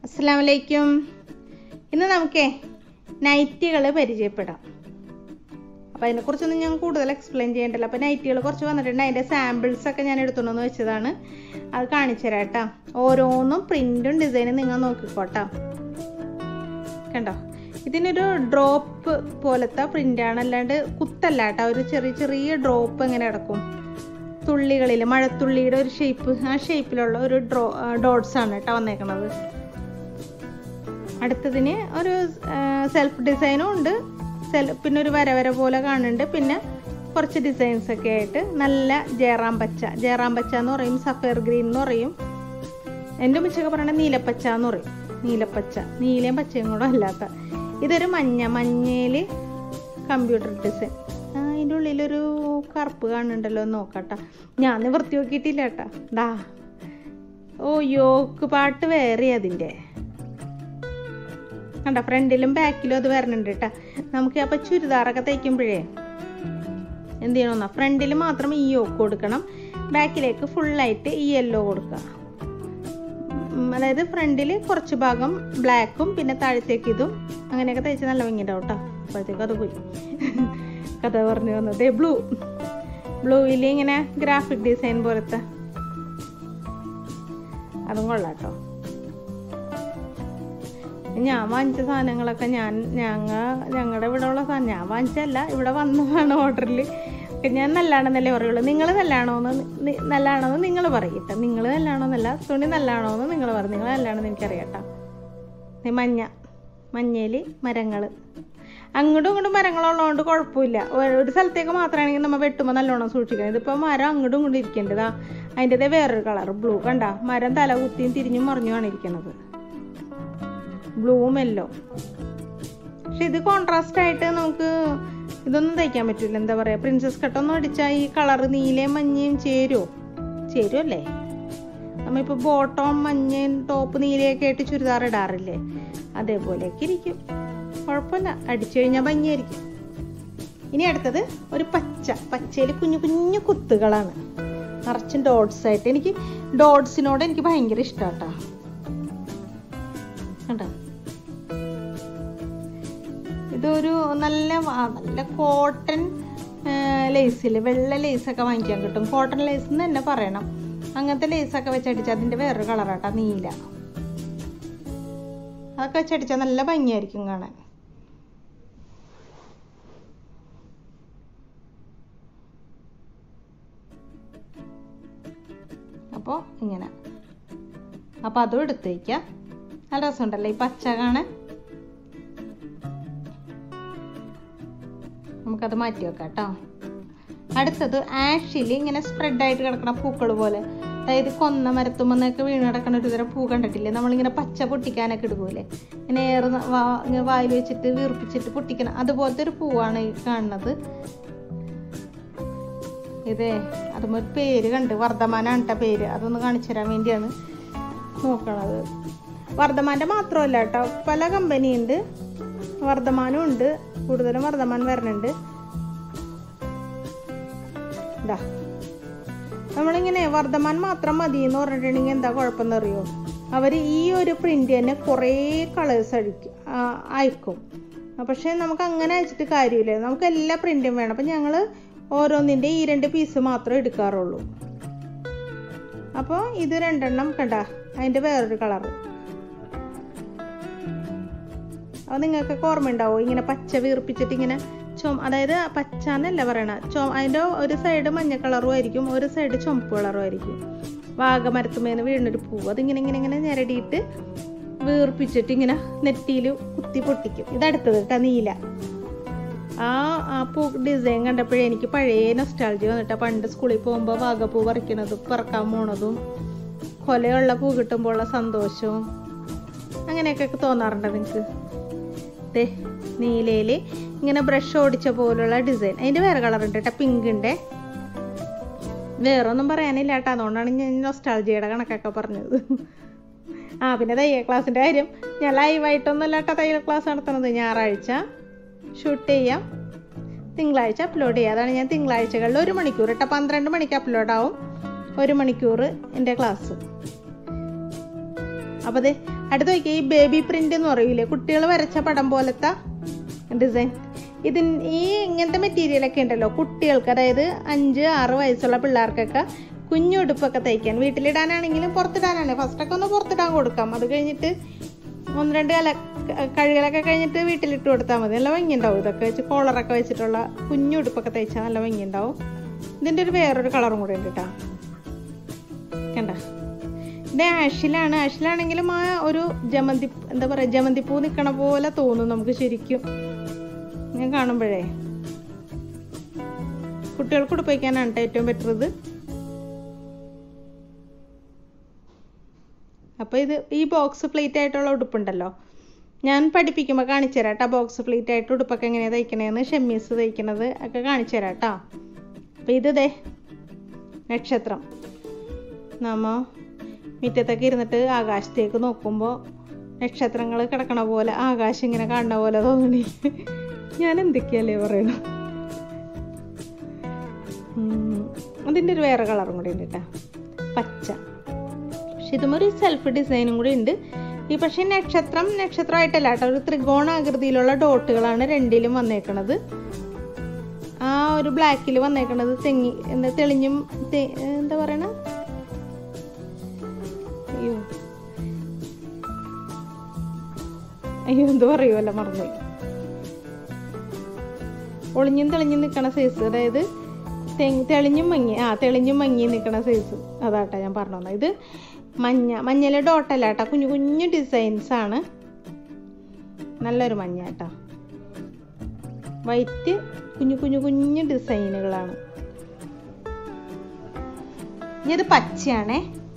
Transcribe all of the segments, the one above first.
അസ്സാം വലൈക്കും ഇന്ന് നമുക്കേ നൈറ്റികൾ പരിചയപ്പെടാം അപ്പോൾ അതിനെക്കുറിച്ചൊന്നും ഞാൻ കൂടുതൽ എക്സ്പ്ലെയിൻ ചെയ്യണ്ടല്ലോ അപ്പോൾ നൈറ്റികൾ കുറച്ച് വന്നിട്ടുണ്ട് അതിൻ്റെ സാമ്പിൾസ് ഒക്കെ ഞാൻ എടുത്തുകൊണ്ടെന്ന് വെച്ചതാണ് അത് കാണിച്ചു തരാം കേട്ടോ ഓരോന്നും പ്രിൻറ്റും ഡിസൈനും നിങ്ങൾ നോക്കിക്കോട്ടോ കണ്ടോ ഇതിനൊരു ഡ്രോപ്പ് പോലത്തെ പ്രിൻ്റാണ് അല്ലാണ്ട് കുത്തല്ല കേട്ടോ ഒരു ചെറിയ ചെറിയ ഡ്രോപ്പ് ഇങ്ങനെ കിടക്കും തുള്ളികളിൽ മഴത്തുള്ളിയുടെ ഒരു ഷേപ്പ് ആ ഷേപ്പിലുള്ള ഒരു ഡ്രോ ഡോട്ട്സ് ആണ് കേട്ടോ വന്നേക്കണത് അടുത്തതിന് ഒരു സെൽഫ് ഡിസൈനും ഉണ്ട് സെൽ പിന്നെ ഒരു വര വര പോലെ കാണുന്നുണ്ട് പിന്നെ കുറച്ച് ഡിസൈൻസ് ഒക്കെ ആയിട്ട് നല്ല ജയറാം പച്ച ജയറാം പച്ച എന്ന് പറയും സഫയർ ഗ്രീൻ എന്ന് പറയും എൻ്റെ ഉമ്മച്ചൊക്കെ പറയണത് നീലപ്പച്ച എന്ന് പറയും നീലപ്പച്ച നീലയും പച്ചയും കൂടെ അല്ലാത്ത ഇതൊരു മഞ്ഞ മഞ്ഞയിൽ കമ്പ്യൂട്ടർ ഡിസൈൻ അതിൻ്റെ ഉള്ളിലൊരു കറുപ്പ് കാണുന്നുണ്ടല്ലോ നോക്കട്ടെ ഞാൻ നിവർത്തി നോക്കിയിട്ടില്ല കേട്ടാ ഡാ ഓ യോക്ക് പാട്ട് വേറെ അതിൻ്റെ കണ്ട ഫ്രണ്ടിലും ബാക്കിലും അത് വരണുണ്ട് കേട്ടാ നമുക്ക് അപ്പോൾ ചുരിദാറൊക്കെ തയ്ക്കുമ്പോഴേ എന്ത് ചെയ്യണമെന്നാ ഫ്രണ്ടിൽ മാത്രം ഈ യോക്ക് കൊടുക്കണം ബാക്കിലേക്ക് ഫുള്ളായിട്ട് ഈ യെല്ലോ കൊടുക്കുക അതായത് ഫ്രണ്ടിൽ കുറച്ച് ഭാഗം ബ്ലാക്കും പിന്നെ താഴത്തേക്ക് ഇതും അങ്ങനെയൊക്കെ തയ്ച്ച് നല്ല ഭംഗിയുണ്ടാവും കേട്ടോ അപ്പോഴത്തേക്കും അത് പോയി കഥ പറഞ്ഞു വന്നത് ബ്ലൂ ബ്ലൂവിൽ ഇങ്ങനെ ഗ്രാഫിക് ഡിസൈൻ പോലത്തെ അതും കൊള്ളാം കേട്ടോ ഞാൻ വാങ്ങിച്ച സാധനങ്ങളൊക്കെ ഞാൻ ഞങ്ങ ഞങ്ങളുടെ ഇവിടെ ഉള്ള സാധനം ഞാൻ വാങ്ങിച്ചല്ല ഇവിടെ വന്നതാണ് ഓർഡറിൽ ഞാൻ നല്ലതാണെന്നല്ലേ പറയുള്ളൂ നിങ്ങൾ നല്ലതാണോന്ന് നല്ലതാണോന്ന് നിങ്ങൾ പറയട്ടെ നിങ്ങൾ നല്ലതാണോന്നല്ല തുണി നല്ലതാണോന്ന് നിങ്ങൾ പറയും നിങ്ങൾ നല്ലതാണെന്ന് എനിക്കറിയാട്ടോ മഞ്ഞ മഞ്ഞയിൽ മരങ്ങൾ അങ്ങോട്ടും ഇങ്ങോട്ടും മരങ്ങളുള്ളതുകൊണ്ട് കുഴപ്പമില്ല ഒരു സ്ഥലത്തേക്ക് മാത്രമാണെങ്കിൽ നമ്മൾ വെട്ടുമ്പോൾ നല്ലോണം സൂക്ഷിക്കണം ഇതിപ്പോൾ മരം അങ്ങോട്ടും ഇങ്ങോട്ടും ഇരിക്കേണ്ടതാ അതിൻ്റെതേ വേറൊരു കളർ ബ്ലൂ കണ്ട മരം തല കുത്തിയും തിരിഞ്ഞും മറിഞ്ഞുമാണ് ഇരിക്കുന്നത് ബ്ലൂവും യെല്ലോ പക്ഷെ ഇത് കോൺട്രാസ്റ്റ് ആയിട്ട് നമുക്ക് ഇതൊന്നും തയ്ക്കാൻ പറ്റില്ല എന്താ പറയുക പ്രിൻസസ് കട്ടൊന്നും അടിച്ചാൽ ഈ കളർ നീലയും മഞ്ഞയും ചേരുമോ ചേരുമല്ലേ നമ്മളിപ്പോൾ ബോട്ടം മഞ്ഞയും ടോപ്പ് നീലയൊക്കെ ആയിട്ട് ചുരിദാർ ഇടാറില്ലേ അതേപോലെയൊക്കെ ഇരിക്കും കുഴപ്പമില്ല അടിച്ചു കഴിഞ്ഞാൽ ഭംഗിയായിരിക്കും ഇനി അടുത്തത് ഒരു പച്ച പച്ചയിൽ കുഞ്ഞു കുഞ്ഞു കുത്തുകളാണ് നിറച്ചും ഡോട്ട്സ് ആയിട്ട് എനിക്ക് ഡോട്ട്സിനോട് എനിക്ക് ഭയങ്കര ഇഷ്ടമാട്ടോ കണ്ടോ ഇതൊരു നല്ല നല്ല കോട്ടൺ ലേസിൽ വെള്ള ലേസൊക്കെ വാങ്ങിക്കാൻ കിട്ടും കോട്ടൺ ലേസ് എന്ന് തന്നെ പറയണം അങ്ങനത്തെ ലേസൊക്കെ വെച്ചടിച്ച് അതിൻ്റെ വേറൊരു കളറാട്ടാ നീല അതൊക്കെ വെച്ചടിച്ചാൽ നല്ല ഭംഗിയായിരിക്കും കാണാൻ അപ്പോൾ ഇങ്ങനെ അപ്പോൾ അതും എടുത്ത് വയ്ക്കാം നല്ല രസമുണ്ടല്ലേ ഈ പച്ച കാണാൻ നമുക്കത് മാറ്റി വെക്കാം കേട്ടോ അടുത്തത് ആഷിൽ ഇങ്ങനെ സ്പ്രെഡായിട്ട് കിടക്കണ പൂക്കൾ പോലെ അതായത് കൊന്ന മരത്തുമെന്നൊക്കെ വീണ് കിടക്കണ ഒരു തരം പൂ കണ്ടിട്ടില്ലേ നമ്മളിങ്ങനെ പച്ച പൊട്ടിക്കാനൊക്കെ ഇടുപോലെ ഇങ്ങനെ ഏറെ ഇങ്ങനെ വായിൽ വെച്ചിട്ട് വീർപ്പിച്ചിട്ട് പൊട്ടിക്കണം അതുപോലത്തെ ഒരു പൂവാണ് ഈ കാണുന്നത് ഇതേ അതുമ്പോൾ ഒരു പേര് കണ്ട് വർദ്ധമാനാണ് കേട്ടോ പേര് അതൊന്ന് കാണിച്ചു തരാൻ വേണ്ടിയാണ് നോക്കണത് വർദ്ധമാൻ്റെ മാത്രമല്ല കേട്ടോ പല കമ്പനി ഉണ്ട് വർദ്ധമാനും ഉണ്ട് കൂടുതലും വർദ്ധമാൻ വരണുണ്ട് ഇതാ നമ്മളിങ്ങനെ വർദ്ധമാൻ മാത്രം മതി എന്ന് പറഞ്ഞിട്ടുണ്ടെങ്കിൽ എന്താ കുഴപ്പമെന്ന് അറിയോ അവർ ഈ ഒരു പ്രിൻ്റ് തന്നെ കുറേ കളേഴ്സ് അഴിക്കും അയക്കും പക്ഷേ നമുക്ക് അങ്ങനെ അയച്ചിട്ട് കാര്യമില്ല നമുക്ക് എല്ലാ പ്രിൻറ്റും വേണം അപ്പം ഞങ്ങൾ ഓരോന്നിൻ്റെ ഈ രണ്ട് പീസ് മാത്രമേ എടുക്കാറുള്ളൂ അപ്പോൾ ഇത് രണ്ടെണ്ണം കണ്ട അതിൻ്റെ വേറൊരു കളറ് അപ്പോൾ നിങ്ങൾക്കൊക്കെ ഓർമ്മയുണ്ടാവും ഇങ്ങനെ പച്ച വീർപ്പിച്ചിട്ട് ഇങ്ങനെ ചുമ അതായത് പച്ച എന്നല്ല പറയണ ചോ അതിൻ്റെ ഒരു സൈഡ് മഞ്ഞ കളറും ആയിരിക്കും ഒരു സൈഡ് ചുമപ്പ് കളറും ആയിരിക്കും വാഗമരത്തുമേന്ന് വീണൊരു പൂവ് അതിങ്ങനെ ഇങ്ങനെ ഇങ്ങനെ ഞെരടിയിട്ട് വീർപ്പിച്ചിട്ട് ഇങ്ങനെ നെറ്റിയിൽ കുത്തി പൊട്ടിക്കും ഇതടുത്തത് കേട്ടോ നീല ആ ആ പൂ ഡിസൈൻ കണ്ടപ്പോഴേ എനിക്ക് പഴയ നൊസ്റ്റാൾജി വന്നിട്ട് പണ്ട് സ്കൂളിൽ പോകുമ്പോൾ വാഗപ്പൂ പറിക്കണതും പറക്കാൻ പോണതും കൊലയുള്ള പൂ കിട്ടുമ്പോൾ ഉള്ള സന്തോഷവും അങ്ങനെയൊക്കെ തോന്നാറുണ്ടോ നിങ്ങൾക്ക് ദേ നീലയിൽ ഇങ്ങനെ ബ്രഷ് ഓടിച്ച പോലുള്ള ഡിസൈൻ അതിൻ്റെ വേറെ കളർ ഉണ്ട് കേട്ടോ പിങ്ക് ഉണ്ട് വേറെ ഒന്നും പറയാനില്ല കേട്ടോ അതുകൊണ്ടാണ് ഞാൻ നൊസ്റ്റാൾജിയുടെ കണക്കൊക്കെ പറഞ്ഞത് ആ പിന്നെ തയ്യൽ ക്ലാസ്സിൻ്റെ കാര്യം ഞാൻ ലൈവായിട്ടൊന്നുമല്ല കേട്ടോ തയ്യൽ ക്ലാസ് നടത്തുന്നത് ഞായറാഴ്ച ഷൂട്ട് ചെയ്യാം തിങ്കളാഴ്ച അപ്ലോഡ് ചെയ്യാം അതാണ് ഞാൻ തിങ്കളാഴ്ചകളിൽ ഒരു മണിക്കൂർ കേട്ടോ പന്ത്രണ്ട് മണിക്ക് അപ്ലോഡ് ആവും ഒരു മണിക്കൂർ എൻ്റെ ക്ലാസ് അപ്പോൾ അതെ അടുത്ത നോക്കിയാൽ ഈ ബേബി പ്രിന്റ് എന്ന് പറയൂലേ കുട്ടികൾ വരച്ച പടം പോലത്തെ ഡിസൈൻ ഇതിൻ ഈ ഇങ്ങനത്തെ മെറ്റീരിയലൊക്കെ ഉണ്ടല്ലോ കുട്ടികൾക്ക് അതായത് അഞ്ച് ആറ് വയസ്സുള്ള പിള്ളേർക്കൊക്കെ കുഞ്ഞുടുപ്പൊക്കെ തയ്ക്കാൻ വീട്ടിലിടാനാണെങ്കിലും പുറത്തിടാനാണ് ഫസ്റ്റൊക്കെ ഒന്ന് പുറത്തിടാൻ കൊടുക്കാം അത് കഴിഞ്ഞിട്ട് ഒന്ന് രണ്ട് കല കഴുകലൊക്കെ കഴിഞ്ഞിട്ട് വീട്ടിലിട്ട് കൊടുത്താൽ മതി നല്ല ഭംഗിയുണ്ടാവും ഇതൊക്കെ വെച്ച് കോളറൊക്കെ വെച്ചിട്ടുള്ള കുഞ്ഞുടുപ്പൊക്കെ തയ്ച്ചാൽ നല്ല ഭംഗിയുണ്ടാവും ഇതിൻ്റെ ഒരു വേറൊരു കളറും കൂടെ ഉണ്ട് കേട്ടോ കണ്ട ഇത് ആഷിലാണ് ആഷിലാണെങ്കിലും ആ ഒരു ജമന്തി എന്താ പറയുക ജമന്തിപ്പൂ നിൽക്കണ പോലെ തോന്നും നമുക്ക് ശരിക്കും ഞാൻ കാണുമ്പോഴേ കുട്ടികൾക്ക് ഉടുപ്പിക്കാനാണ് കേട്ടോ ഏറ്റവും ബെറ്റർ ഇത് അപ്പോൾ ഇത് ഈ ബോക്സ് പ്ലേറ്റ് ആയിട്ടുള്ള ഉടുപ്പുണ്ടല്ലോ ഞാൻ പഠിപ്പിക്കുമ്പോൾ കാണിച്ചു തരാം കേട്ടോ ബോക്സ് പ്ലേറ്റ് ആയിട്ട് ഉടുപ്പൊക്കെ എങ്ങനെയാണ് തയ്ക്കണേന്ന് ഷെമ്മീസ് തയ്ക്കണത് ഒക്കെ കാണിച്ചു തരാം കേട്ടോ അപ്പോൾ ഇത് ദേ നക്ഷത്രം നമ്മ മുറ്റത്തൊക്കെ ഇരുന്നിട്ട് ആകാശത്തേക്ക് നോക്കുമ്പോൾ നക്ഷത്രങ്ങൾ കിടക്കണ പോലെ ആകാശം ഇങ്ങനെ കാണുന്ന പോലെ തോന്നണി ഞാൻ എന്തൊക്കെയല്ലേ പറയണു അതിൻ്റെ ഒരു വേറെ കളറും കൂടി ഉണ്ട് കേട്ടോ പച്ച പക്ഷെ ഇതും ഒരു സെൽഫ് ഡിസൈനും കൂടി ഉണ്ട് ഈ പക്ഷേ നക്ഷത്രം നക്ഷത്രമായിട്ടല്ല കേട്ടോ ഒരു ത്രികോണാകൃതിയിലുള്ള ഡോട്ടുകളാണ് രണ്ടിലും വന്നേക്കണത് ആ ഒരു ബ്ലാക്കിൽ വന്നേക്കണത് തെങ്ങി എന്താ തെളിഞ്ഞും തെ- എന്താ പറയണ അയ്യോ അയ്യോ എന്ത് പറയുമല്ല മറന്നുപോയി ഒളിഞ്ഞും തെളിഞ്ഞും നിൽക്കണ സൈസ് അതായത് തെ- തെളിഞ്ഞും മങ്ങി ആ തെളിഞ്ഞും മങ്ങി നിൽക്കണ സൈസ് അതാട്ടാ ഞാൻ പറഞ്ഞു തന്നത് ഇത് മഞ്ഞ മഞ്ഞയിലെ ഡോട്ടല്ല കേട്ടോ കുഞ്ഞു കുഞ്ഞു ഡിസൈൻസ് ആണ് നല്ലൊരു മഞ്ഞ കേട്ടോ വൈറ്റ് കുഞ്ഞു കുഞ്ഞു കുഞ്ഞു ഡിസൈനുകളാണ് ഇനി ഇത് പച്ചയാണേ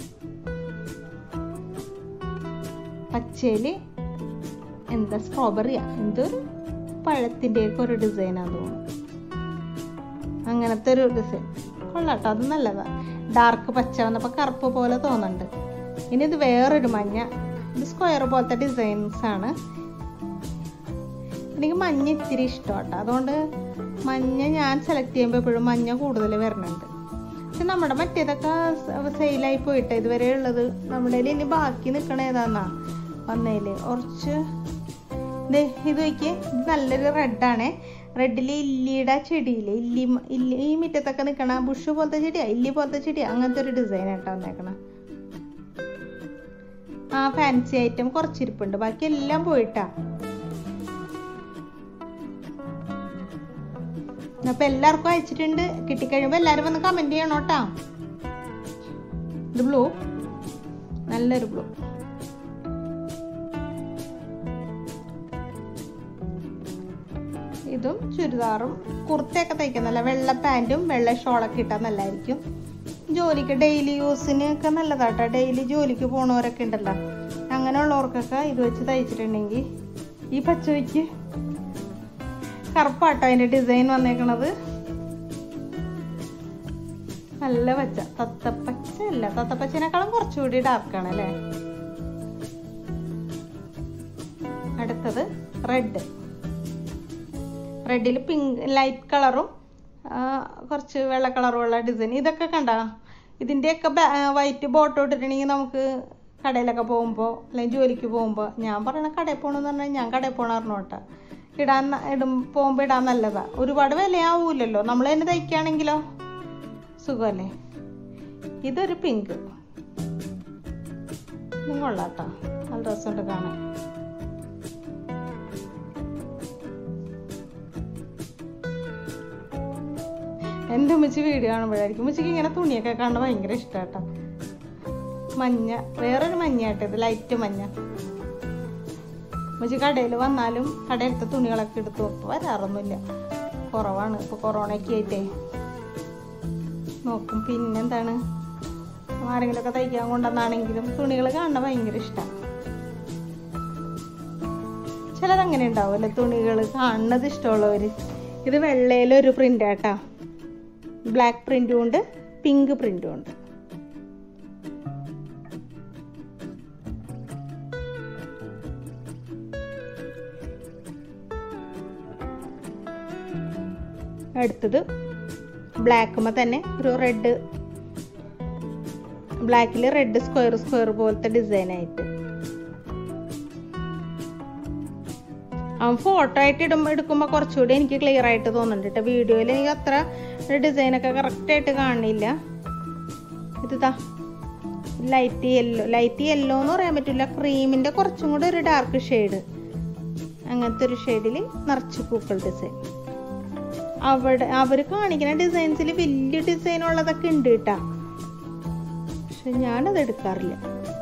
പച്ചയില് എന്താ സ്ട്രോബെറിയാ എന്തൊരു പഴത്തിൻ്റെയൊക്കെ ഒരു ഡിസൈനാന്ന് തോന്നുന്നു അങ്ങനത്തെ ഒരു ഡിസൈൻ കൊള്ളാട്ടോ അത് നല്ലതാ ഡാർക്ക് പച്ച വന്നപ്പോൾ കറുപ്പ് പോലെ തോന്നുന്നുണ്ട് ഇനി ഇത് വേറൊരു മഞ്ഞ ഇത് സ്ക്വയർ പോലത്തെ ഡിസൈൻസ് ആണ് എനിക്ക് മഞ്ഞ ഇത്തിരി ഇഷ്ടമാട്ടോ അതുകൊണ്ട് മഞ്ഞ ഞാൻ സെലക്ട് ചെയ്യുമ്പോൾ എപ്പോഴും മഞ്ഞ കൂടുതൽ വരുന്നുണ്ട് പക്ഷെ നമ്മുടെ മറ്റേതൊക്കെ സെയിലായി പോയിട്ട് ഇതുവരെ ഉള്ളത് നമ്മുടെ കയ്യിൽ ഇനി ബാക്കി നിൽക്കണ ഏതാന്നാ വന്നതിൽ കുറച്ച് ദേ ഇത് നോക്കിയേ ഇത് നല്ലൊരു റെഡാണേ റെഡിൽ ഇല്ലിയുടെ ചെടിയില്ലേ ഇല്ലി മ- ഇല്ലി ഈ മുറ്റത്തൊക്കെ നിൽക്കണ ബുഷ് പോലത്തെ ചെടിയാ ഇല്ലി പോലത്തെ ചെടിയാ അങ്ങനത്തെ ഒരു ഡിസൈൻ ആയിട്ടാ വന്നേക്കണ ആ ഫാൻസി ഐറ്റം കുറച്ചിരിപ്പുണ്ട് ബാക്കി എല്ലാം പോയിട്ടാ അപ്പൊ എല്ലാവർക്കും അയച്ചിട്ടുണ്ട് കിട്ടിക്കഴിയുമ്പോ എല്ലാരും വന്ന് കമന്റ് ചെയ്യണം കേട്ടാ ഇത് ബ്ലൂ നല്ലൊരു ബ്ലൂ ഇതും ചുരിദാറും കുർത്തയൊക്കെ തയ്ക്കുന്നല്ല വെള്ള പാൻറ്റും വെള്ള ഷോളൊക്കെ ഇട്ടാൽ നല്ലതായിരിക്കും ജോലിക്ക് ഡെയിലി യൂസിന് ഒക്കെ നല്ലതാട്ടോ ഡെയിലി ജോലിക്ക് പോണവരൊക്കെ ഉണ്ടല്ലോ അങ്ങനെയുള്ളവർക്കൊക്കെ ഇത് വെച്ച് തയ്ച്ചിട്ടുണ്ടെങ്കിൽ ഈ പച്ചവയ്ക്ക് കറുപ്പാട്ടോ അതിന്റെ ഡിസൈൻ വന്നേക്കണത് നല്ല പച്ച തത്തപ്പച്ച അല്ല തത്തപ്പച്ചനേക്കാളും കുറച്ചുകൂടി ഡാർക്കാണ് അല്ലേ അടുത്തത് റെഡ് റെഡിൽ പിങ്ക് ലൈറ്റ് കളറും കുറച്ച് വെള്ള കളറുമുള്ള ഡിസൈൻ ഇതൊക്കെ കണ്ട ഇതിൻ്റെയൊക്കെ വൈറ്റ് ബോട്ടോ ഇട്ടിട്ടുണ്ടെങ്കിൽ നമുക്ക് കടയിലൊക്കെ പോകുമ്പോൾ അല്ലെങ്കിൽ ജോലിക്ക് പോകുമ്പോൾ ഞാൻ പറയണ കടയിൽ പോകണമെന്ന് പറഞ്ഞാൽ ഞാൻ കടയിൽ പോകണമായിരുന്നു കേട്ടോ ഇടാൻ ന- ഇടും പോകുമ്പോൾ ഇടാൻ നല്ലതാ ഒരുപാട് വിലയാവൂലല്ലോ നമ്മൾ തന്നെ തയ്ക്കുകയാണെങ്കിലോ സുഖമല്ലേ ഇതൊരു പിങ്ക് ഇതും കൊള്ളാട്ടോ നല്ല രസമുണ്ട് കാണാൻ എൻ്റെ ഉമ്മച്ചി വീഡിയോ കാണുമ്പോഴായിരിക്കും ഉമ്മച്ചിക്ക് ഇങ്ങനെ തുണിയൊക്കെ കാണാൻ ഭയങ്കര ഇഷ്ടാട്ടോ മഞ്ഞ വേറൊരു മഞ്ഞയാട്ടോ ഇത് ലൈറ്റ് മഞ്ഞ ഉമ്മച്ചി കടയിൽ വന്നാലും കടയിലത്തെ തുണികളൊക്കെ എടുത്തു ഇപ്പോൾ വരാറൊന്നുമില്ല കുറവാണ് ഇപ്പോൾ കൊറോണയൊക്കെ ആയിട്ടേ നോക്കും പിന്നെന്താണ് ആരെങ്കിലുമൊക്കെ തയ്ക്കാൻ കൊണ്ടുവന്നാണെങ്കിലും തുണികൾ കാണാൻ ഭയങ്കര ഇഷ്ടമാണ് ചിലത് അങ്ങനെ ഉണ്ടാവുമല്ലോ തുണികൾ കാണുന്നത് ഇഷ്ടമുള്ളവർ ഇത് വെള്ളയിലൊരു പ്രിൻ്റ് ആട്ടാ ബ്ലാക്ക് പ്രിൻറ്റും ഉണ്ട് പിങ്ക് പ്രിൻറ്റും ഉണ്ട് അടുത്തത് ബ്ലാക്കുമ്പോൾ തന്നെ ഒരു റെഡ് ബ്ലാക്കിൽ റെഡ് സ്ക്വയർ സ്ക്വയർ പോലത്തെ ഡിസൈൻ ആയിട്ട് അവൻ ഫോട്ടോ ആയിട്ട് ഇടുമ്പോൾ എടുക്കുമ്പോൾ കുറച്ചുകൂടി എനിക്ക് ക്ലിയർ ആയിട്ട് തോന്നുന്നുണ്ട് കേട്ടോ വീഡിയോയിൽ എനിക്ക് അത്ര ഡിസൈനൊക്കെ കറക്റ്റായിട്ട് കാണില്ല ഇതാ ലൈറ്റ് യെല്ലോ ലൈറ്റ് യെല്ലോ എന്ന് പറയാൻ പറ്റില്ല ക്രീമിൻ്റെ കുറച്ചും കൂടെ ഒരു ഡാർക്ക് ഷെയ്ഡ് അങ്ങനത്തെ ഒരു ഷെയ്ഡിൽ നിറച്ച് പൂക്കൾ ഡിസൈൻ അവിടെ അവർ കാണിക്കുന്ന ഡിസൈൻസിൽ വലിയ ഡിസൈൻ ഉള്ളതൊക്കെ ഉണ്ട് കേട്ടാ പക്ഷെ ഞാനത് എടുക്കാറില്ല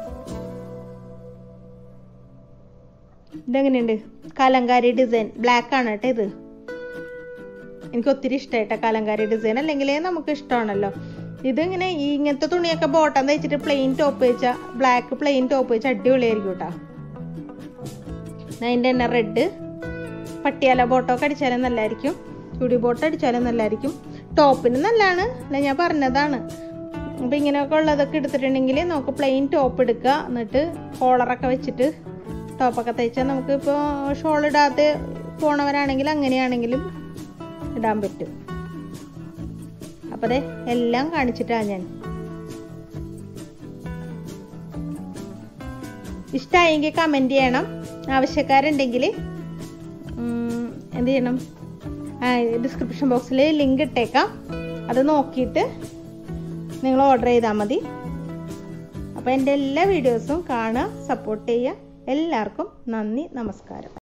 ഇതെങ്ങനെയുണ്ട് കലങ്കാരി ഡിസൈൻ ബ്ലാക്ക് ആണ് കേട്ടോ ഇത് എനിക്ക് ഒത്തിരി ഇഷ്ടമായിട്ടാ കലങ്കാരി ഡിസൈൻ അല്ലെങ്കിൽ നമുക്ക് ഇഷ്ടമാണല്ലോ ഇതിങ്ങനെ ഈ ഇങ്ങനത്തെ തുണിയൊക്കെ ബോട്ടം തയ്ച്ചിട്ട് പ്ലെയിൻ ടോപ്പ് വെച്ചാൽ ബ്ലാക്ക് പ്ലെയിൻ ടോപ്പ് വെച്ച് അടിപൊളിയായിരിക്കും കേട്ടോ അതിൻ്റെ തന്നെ റെഡ് പട്ടിയാല ബോട്ടമൊക്കെ അടിച്ചാലും നല്ലതായിരിക്കും ചുടി ബോട്ടം അടിച്ചാലും നല്ലതായിരിക്കും ടോപ്പിന് നല്ലതാണ് അല്ല ഞാൻ പറഞ്ഞതാണ് അപ്പം ഇങ്ങനെയൊക്കെ ഉള്ളതൊക്കെ എടുത്തിട്ടുണ്ടെങ്കിൽ നമുക്ക് പ്ലെയിൻ ടോപ്പ് എടുക്കുക എന്നിട്ട് കോളറൊക്കെ വെച്ചിട്ട് ടോപ്പൊക്കെ തയ്ച്ചാൽ നമുക്ക് ഇപ്പോൾ ഷോൾ ഇടാതെ പോണവരാണെങ്കിൽ അങ്ങനെയാണെങ്കിലും ഇടാൻ പറ്റും അപ്പോൾ അതെ എല്ലാം കാണിച്ചിട്ടാണ് ഞാൻ ഇഷ്ടമായെങ്കിൽ കമൻറ്റ് ചെയ്യണം ആവശ്യക്കാരുണ്ടെങ്കിൽ എന്ത് ചെയ്യണം ഡിസ്ക്രിപ്ഷൻ ബോക്സിൽ ലിങ്ക് ഇട്ടേക്കാം അത് നോക്കിയിട്ട് നിങ്ങൾ ഓർഡർ ചെയ്താൽ മതി അപ്പോൾ എൻ്റെ എല്ലാ വീഡിയോസും കാണുക സപ്പോർട്ട് ചെയ്യുക എല്ലാവർക്കും നന്ദി നമസ്കാരം